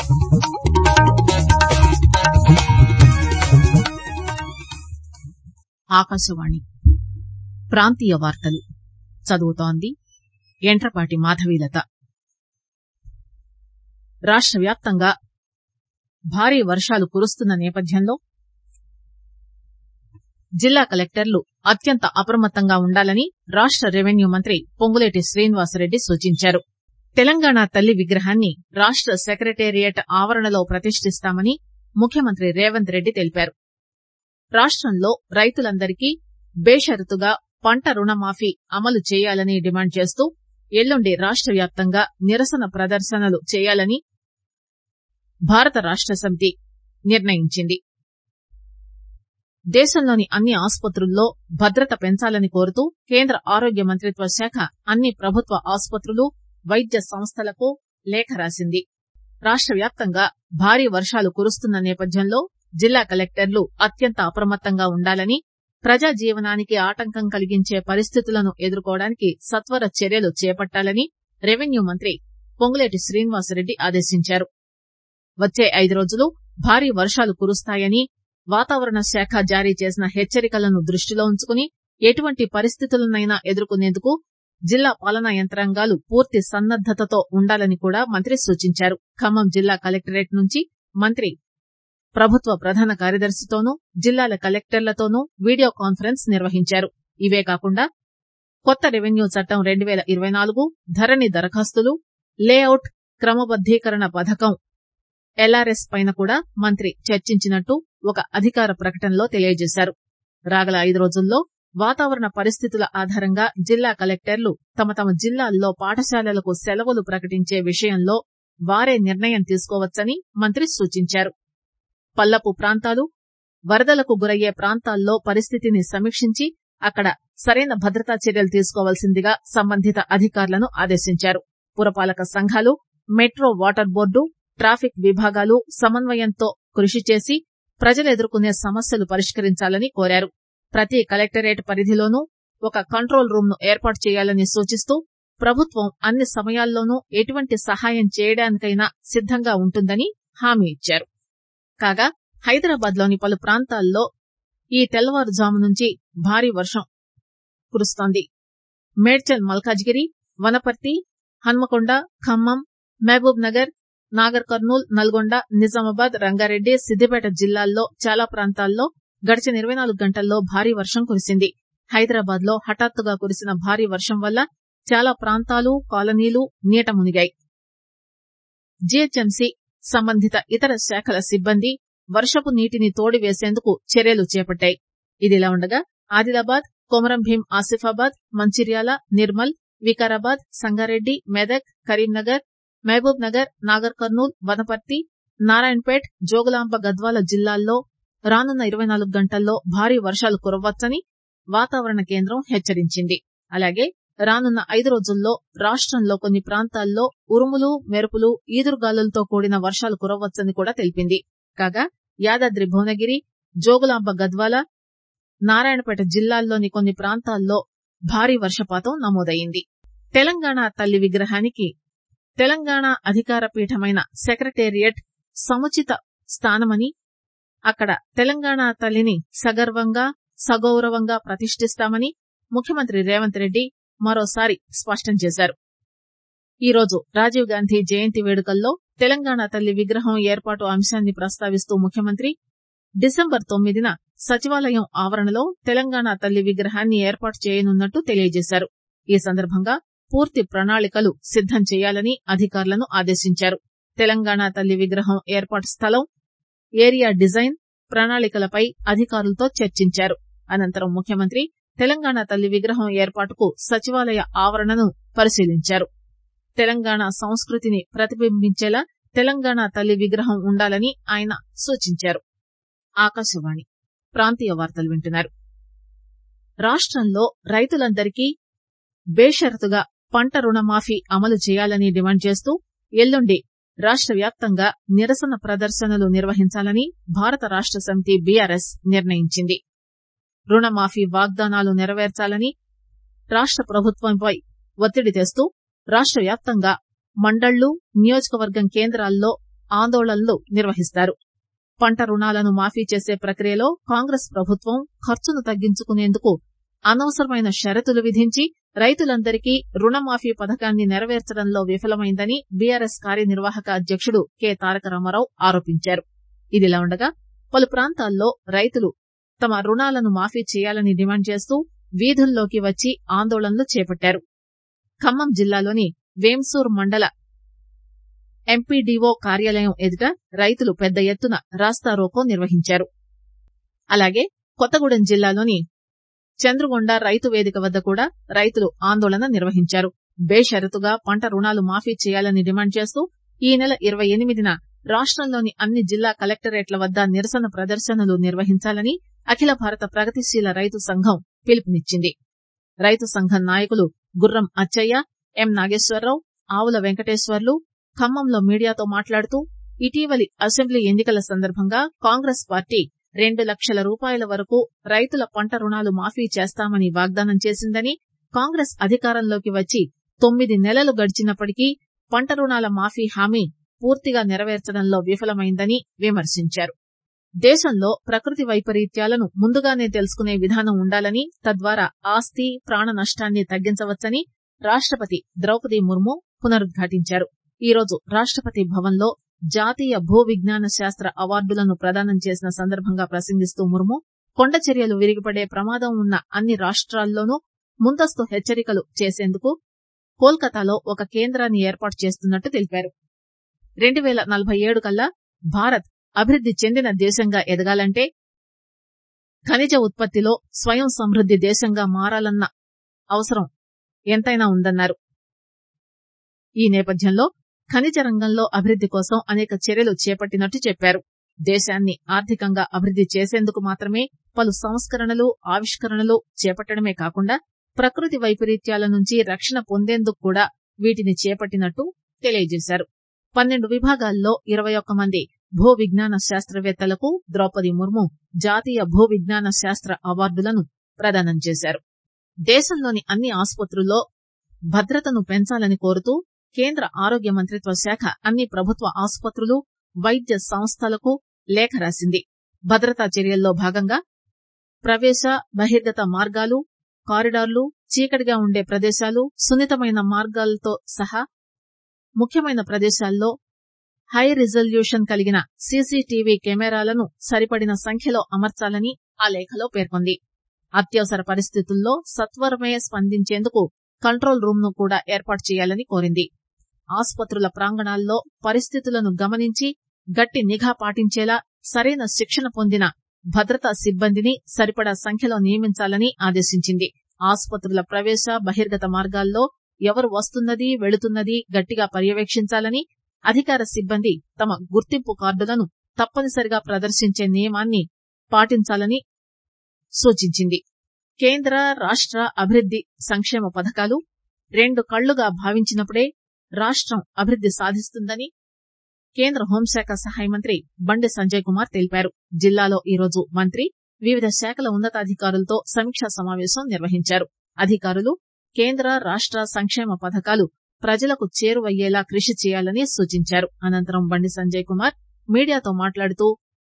ఆకాశవాణి ప్రాంతీయ వార్తలు చదువుతోంది యంట్రపాటి మాధవీలత రాష్ట వ్యాప్తంగా భారీ వర్షాలు కురుస్తున్న నేపథ్యంలో జిల్లా కలెక్టర్లు అత్యంత అప్రమత్తంగా ఉండాలని రాష్ట రెవెన్యూ మంత్రి పొంగులేటి శ్రీనివాసరెడ్డి సూచించారు తెలంగాణ తల్లి విగ్రహాన్ని రాష్ట సెక్రటేరియట్ ఆవరణలో ప్రతిష్టిస్తామని ముఖ్యమంత్రి రేవంత్ రెడ్డి తెలిపారు రాష్టంలో రైతులందరికీ బేషరతుగా పంట రుణమాఫీ అమలు చేయాలని డిమాండ్ చేస్తూ ఎల్లుండి రాష్ట వ్యాప్తంగా నిరసన ప్రదర్శనలు చేయాలని భారత రాష్ట సమితి నిర్ణయించింది దేశంలోని అన్ని ఆసుపత్రుల్లో భద్రత పెంచాలని కోరుతూ కేంద్ర ఆరోగ్య మంత్రిత్వ శాఖ అన్ని ప్రభుత్వ ఆసుపత్రులు వైద్య సంస్థలకు లేఖ రాసింది రాష్ట వ్యాప్తంగా భారీ వర్షాలు కురుస్తున్న నేపథ్యంలో జిల్లా కలెక్టర్లు అత్యంత అప్రమత్తంగా ఉండాలని ప్రజా జీవనానికి ఆటంకం కలిగించే పరిస్థితులను ఎదుర్కోవడానికి సత్వర చర్యలు చేపట్టాలని రెవెన్యూ మంత్రి పొంగులేటి శ్రీనివాసరెడ్డి ఆదేశించారు వచ్చే ఐదు రోజులు భారీ వర్షాలు కురుస్తాయని వాతావరణ శాఖ జారీ చేసిన హెచ్చరికలను దృష్టిలో ఉంచుకుని ఎటువంటి పరిస్థితులనైనా ఎదుర్కొనేందుకు జిల్లా పాలనా యంత్రాంగాలు పూర్తి సన్నద్దతతో ఉండాలని కూడా మంత్రి సూచించారు ఖమ్మం జిల్లా కలెక్టరేట్ నుంచి మంత్రి ప్రభుత్వ ప్రధాన కార్యదర్శితోనూ జిల్లాల కలెక్టర్లతోనూ వీడియో కాన్ఫరెన్స్ నిర్వహించారు ఇవే కాకుండా కొత్త రెవెన్యూ చట్టం రెండు పేల ఇరవై నాలుగు ధరణి దరఖాస్తులు లేఅవుట్ క్రమబద్దీకరణ పథకం ఎల్ఆర్ఎస్ పైన కూడా మంత్రి చర్చించినట్టు ఒక అధికార ప్రకటనలో తెలియజేశారు రాగల ఐదు రోజుల్లో వాతావరణ పరిస్థితుల ఆధారంగా జిల్లా కలెక్టర్లు తమ తమ జిల్లాల్లో పాఠశాలలకు సెలవులు ప్రకటించే విషయంలో వారే నిర్ణయం తీసుకోవచ్చని మంత్రి సూచించారు పల్లపు ప్రాంతాలు వరదలకు గురయ్యే ప్రాంతాల్లో పరిస్థితిని సమీక్షించి అక్కడ సరైన భద్రతా చర్యలు తీసుకోవాల్సిందిగా సంబంధిత అధికారులను ఆదేశించారు పురపాలక సంఘాలు మెట్రో వాటర్ బోర్డు ట్రాఫిక్ విభాగాలు సమన్వయంతో కృషి చేసి ప్రజలు ఎదుర్కొనే సమస్యలు పరిష్కరించాలని కోరారు ప్రతి కలెక్టరేట్ పరిధిలోనూ ఒక కంట్రోల్ రూమ్ ను ఏర్పాటు చేయాలని సూచిస్తూ ప్రభుత్వం అన్ని సమయాల్లోనూ ఎటువంటి సహాయం చేయడానికైనా సిద్దంగా ఉంటుందని హామీ ఇచ్చారు కాగా హైదరాబాద్ లోని పలు ప్రాంతాల్లో ఈ తెల్లవారుజాము నుంచి భారీ వర్షం కురుస్తోంది మేడ్చల్ మల్కాజ్గిరి వనపర్తి హన్మకొండ ఖమ్మం మహబూబ్ నగర్ నాగర్ కర్నూల్ నల్గొండ నిజామాబాద్ రంగారెడ్డి సిద్దిపేట జిల్లాల్లో చాలా ప్రాంతాల్లో గడిచిన ఇరవై నాలుగు గంటల్లో భారీ వర్షం కురిసింది హైదరాబాద్ లో హఠాత్తుగా కురిసిన భారీ వర్షం వల్ల చాలా ప్రాంతాలు కాలనీలు నీట మునిగాయి జీహెచ్ఎంసీ సంబంధిత ఇతర శాఖల సిబ్బంది వర్షపు నీటిని తోడివేసేందుకు చర్యలు చేపట్టాయి ఇదిలా ఉండగా ఆదిలాబాద్ కొమరం భీం ఆసిఫాబాద్ మంచిర్యాల నిర్మల్ వికారాబాద్ సంగారెడ్డి మెదక్ కరీంనగర్ మహబూబ్ నగర్ నాగర్ కర్నూల్ వనపర్తి నారాయణపేట్ జోగులాంబ గద్వాల జిల్లాల్లో రానున్న ఇరవై నాలుగు గంటల్లో భారీ వర్షాలు కురవచ్చని వాతావరణ కేంద్రం హెచ్చరించింది అలాగే రానున్న ఐదు రోజుల్లో రాష్టంలో కొన్ని ప్రాంతాల్లో ఉరుములు మెరుపులు ఈదురుగాలులతో కూడిన వర్షాలు కురవచ్చని కూడా తెలిపింది కాగా యాదాద్రి భువనగిరి జోగులాంబ గద్వాల నారాయణపేట జిల్లాల్లోని కొన్ని ప్రాంతాల్లో భారీ వర్షపాతం నమోదైంది తెలంగాణ తల్లి విగ్రహానికి తెలంగాణ అధికార పీఠమైన సెక్రటేరియట్ సముచిత స్థానమని అక్కడ తెలంగాణ తల్లిని సగర్వంగా సగౌరవంగా ప్రతిష్ఠిస్తామని ముఖ్యమంత్రి రేవంత్ రెడ్డి మరోసారి స్పష్టం చేశారు ఈరోజు రాజీవ్ గాంధీ జయంతి వేడుకల్లో తెలంగాణ తల్లి విగ్రహం ఏర్పాటు అంశాన్ని ప్రస్తావిస్తూ ముఖ్యమంత్రి డిసెంబర్ తొమ్మిదిన సచివాలయం ఆవరణలో తెలంగాణ తల్లి విగ్రహాన్ని ఏర్పాటు చేయనున్నట్టు తెలియజేశారు ఈ సందర్భంగా పూర్తి ప్రణాళికలు సిద్దం చేయాలని అధికారులను ఆదేశించారు తెలంగాణ తల్లి విగ్రహం ఏర్పాటు స్థలం ఏరియా డిజైన్ ప్రణాళికలపై అధికారులతో చర్చించారు అనంతరం ముఖ్యమంత్రి తెలంగాణ తల్లి విగ్రహం ఏర్పాటుకు సచివాలయ ఆవరణను పరిశీలించారు తెలంగాణ సంస్కృతిని ప్రతిబింబించేలా తెలంగాణ తల్లి విగ్రహం ఉండాలని ఆయన సూచించారు ఆకాశవాణి ప్రాంతీయ వార్తలు వింటున్నారు రాష్టంలో రైతులందరికీ బేషరతుగా పంట రుణమాఫీ అమలు చేయాలని డిమాండ్ చేస్తూ ఎల్లుండి రాష్ట వ్యాప్తంగా నిరసన ప్రదర్శనలు నిర్వహించాలని భారత రాష్ట సమితి బీఆర్ఎస్ నిర్ణయించింది రుణమాఫీ వాగ్దానాలు నెరవేర్చాలని రాష్ట ప్రభుత్వంపై ఒత్తిడి తెస్తూ రాష్ట వ్యాప్తంగా మండళ్లు నియోజకవర్గం కేంద్రాల్లో ఆందోళనలు నిర్వహిస్తారు పంట రుణాలను మాఫీ చేసే ప్రక్రియలో కాంగ్రెస్ ప్రభుత్వం ఖర్చును తగ్గించుకునేందుకు అనవసరమైన షరతులు విధించి రైతులందరికీ రుణమాఫీ పథకాన్ని నెరవేర్చడంలో విఫలమైందని బీఆర్ఎస్ కార్యనిర్వాహక అధ్యకుడు కె తారక రామారావు ఆరోపించారు ఇదిలా ఉండగా పలు ప్రాంతాల్లో రైతులు తమ రుణాలను మాఫీ చేయాలని డిమాండ్ చేస్తూ వీధుల్లోకి వచ్చి ఆందోళనలు చేపట్టారు ఖమ్మం జిల్లాలోని వేంసూర్ మండల ఎంపీడీఓ కార్యాలయం ఎదుట రైతులు పెద్ద ఎత్తున రాస్తారోకో నిర్వహించారు అలాగే కొత్తగూడెం జిల్లాలోని చంద్రగొండ రైతు వేదిక వద్ద కూడా రైతులు ఆందోళన నిర్వహించారు బేషరతుగా పంట రుణాలు మాఫీ చేయాలని డిమాండ్ చేస్తూ ఈ నెల ఇరవై ఎనిమిదిన రాష్టంలోని అన్ని జిల్లా కలెక్టరేట్ల వద్ద నిరసన ప్రదర్శనలు నిర్వహించాలని అఖిల భారత ప్రగతిశీల రైతు సంఘం పిలుపునిచ్చింది రైతు సంఘం నాయకులు గుర్రం అచ్చయ్య ఎం నాగేశ్వరరావు ఆవుల వెంకటేశ్వర్లు ఖమ్మంలో మీడియాతో మాట్లాడుతూ ఇటీవలి అసెంబ్లీ ఎన్నికల సందర్భంగా కాంగ్రెస్ పార్టీ రెండు లక్షల రూపాయల వరకు రైతుల పంట రుణాలు మాఫీ చేస్తామని వాగ్దానం చేసిందని కాంగ్రెస్ అధికారంలోకి వచ్చి తొమ్మిది నెలలు గడిచినప్పటికీ పంట రుణాల మాఫీ హామీ పూర్తిగా నెరవేర్చడంలో విఫలమైందని విమర్శించారు దేశంలో ప్రకృతి వైపరీత్యాలను ముందుగానే తెలుసుకునే విధానం ఉండాలని తద్వారా ఆస్తి ప్రాణ నష్టాన్ని తగ్గించవచ్చని రాష్టపతి ద్రౌపది ముర్ము పునరుద్ఘాటించారు ఈరోజు రాష్టపతి భవన్లో జాతీయ భూ విజ్ఞాన శాస్త్ర అవార్డులను ప్రదానం చేసిన సందర్భంగా ప్రసంగిస్తూ ముర్ము కొండ చర్యలు విరిగిపడే ప్రమాదం ఉన్న అన్ని రాష్ట్రాల్లోనూ ముందస్తు హెచ్చరికలు చేసేందుకు కోల్కతాలో ఒక కేంద్రాన్ని ఏర్పాటు చేస్తున్నట్టు తెలిపారు రెండు పేల నలభై ఏడు కల్లా భారత్ అభివృద్ది చెందిన దేశంగా ఎదగాలంటే ఖనిజ ఉత్పత్తిలో స్వయం సమృద్ది దేశంగా మారాలన్న అవసరం ఎంతైనా ఉందన్నారు ఈ నేపథ్యంలో ఖనిజ రంగంలో అభివృద్ది కోసం అనేక చర్యలు చేపట్టినట్టు చెప్పారు దేశాన్ని ఆర్థికంగా అభివృద్ది చేసేందుకు మాత్రమే పలు సంస్కరణలు ఆవిష్కరణలు చేపట్టడమే కాకుండా ప్రకృతి వైపరీత్యాల నుంచి రక్షణ పొందేందుకు కూడా వీటిని చేపట్టినట్టు తెలియజేశారు పన్నెండు విభాగాల్లో ఇరవై ఒక్క మంది భూ విజ్ఞాన శాస్త్రవేత్తలకు ద్రౌపది ముర్ము జాతీయ భూ విజ్ఞాన శాస్త్ర అవార్డులను ప్రదానం చేశారు దేశంలోని అన్ని ఆసుపత్రుల్లో భద్రతను పెంచాలని కోరుతూ కేంద్ర ఆరోగ్య మంత్రిత్వ శాఖ అన్ని ప్రభుత్వ ఆసుపత్రులు వైద్య సంస్థలకు లేఖ రాసింది భద్రతా చర్యల్లో భాగంగా ప్రవేశ బహిర్గత మార్గాలు కారిడార్లు చీకటిగా ఉండే ప్రదేశాలు సున్నితమైన మార్గాలతో సహా ముఖ్యమైన ప్రదేశాల్లో హై రిజల్యూషన్ కలిగిన సీసీటీవీ కెమెరాలను సరిపడిన సంఖ్యలో అమర్చాలని ఆ లేఖలో పేర్కొంది అత్యవసర పరిస్థితుల్లో సత్వరమే స్పందించేందుకు కంట్రోల్ రూమ్ ను కూడా ఏర్పాటు చేయాలని కోరింది ఆసుపత్రుల ప్రాంగణాల్లో పరిస్థితులను గమనించి గట్టి నిఘా పాటించేలా సరైన శిక్షణ పొందిన భద్రతా సిబ్బందిని సరిపడా సంఖ్యలో నియమించాలని ఆదేశించింది ఆసుపత్రుల ప్రవేశ బహిర్గత మార్గాల్లో ఎవరు వస్తున్నది వెళుతున్నది గట్టిగా పర్యవేక్షించాలని అధికార సిబ్బంది తమ గుర్తింపు కార్డులను తప్పనిసరిగా ప్రదర్శించే నియమాన్ని పాటించాలని సూచించింది కేంద్ర రాష్ట అభివృద్ది సంక్షేమ పథకాలు రెండు కళ్లుగా భావించినప్పుడే రాష్టం అభివృద్ది సాధిస్తుందని కేంద్ర హోంశాఖ సహాయ మంత్రి బండి సంజయ్ కుమార్ తెలిపారు జిల్లాలో ఈరోజు మంత్రి వివిధ శాఖల ఉన్నతాధికారులతో సమీక్షా సమావేశం నిర్వహించారు అధికారులు కేంద్ర రాష్ట సంక్షేమ పథకాలు ప్రజలకు చేరువయ్యేలా కృషి చేయాలని సూచించారు అనంతరం బండి సంజయ్ కుమార్ మీడియాతో మాట్లాడుతూ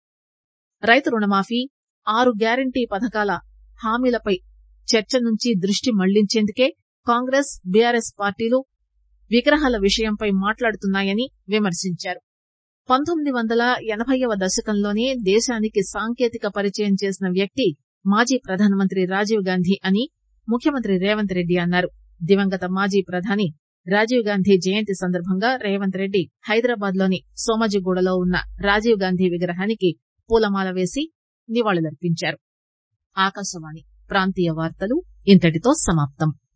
రైతు రుణమాఫీ ఆరు గ్యారంటీ పథకాల హామీలపై చర్చ నుంచి దృష్టి మళ్లించేందుకే కాంగ్రెస్ బీఆర్ఎస్ పార్టీలు విగ్రహాల విషయంపై మాట్లాడుతున్నాయని విమర్శించారు పంతొమ్మిది వందల ఎనభైవ దశకంలోనే దేశానికి సాంకేతిక పరిచయం చేసిన వ్యక్తి మాజీ ప్రధానమంత్రి రాజీవ్ గాంధీ అని ముఖ్యమంత్రి రేవంత్ రెడ్డి అన్నారు దివంగత మాజీ ప్రధాని రాజీవ్ గాంధీ జయంతి సందర్భంగా రేవంత్ రెడ్డి హైదరాబాద్ లోని సోమాజిగూడలో ఉన్న రాజీవ్ గాంధీ విగ్రహానికి పూలమాల వేసి నివాళులర్పించారు ఆకాశవాణి ప్రాంతీయ వార్తలు ఇంతటితో సమాప్తం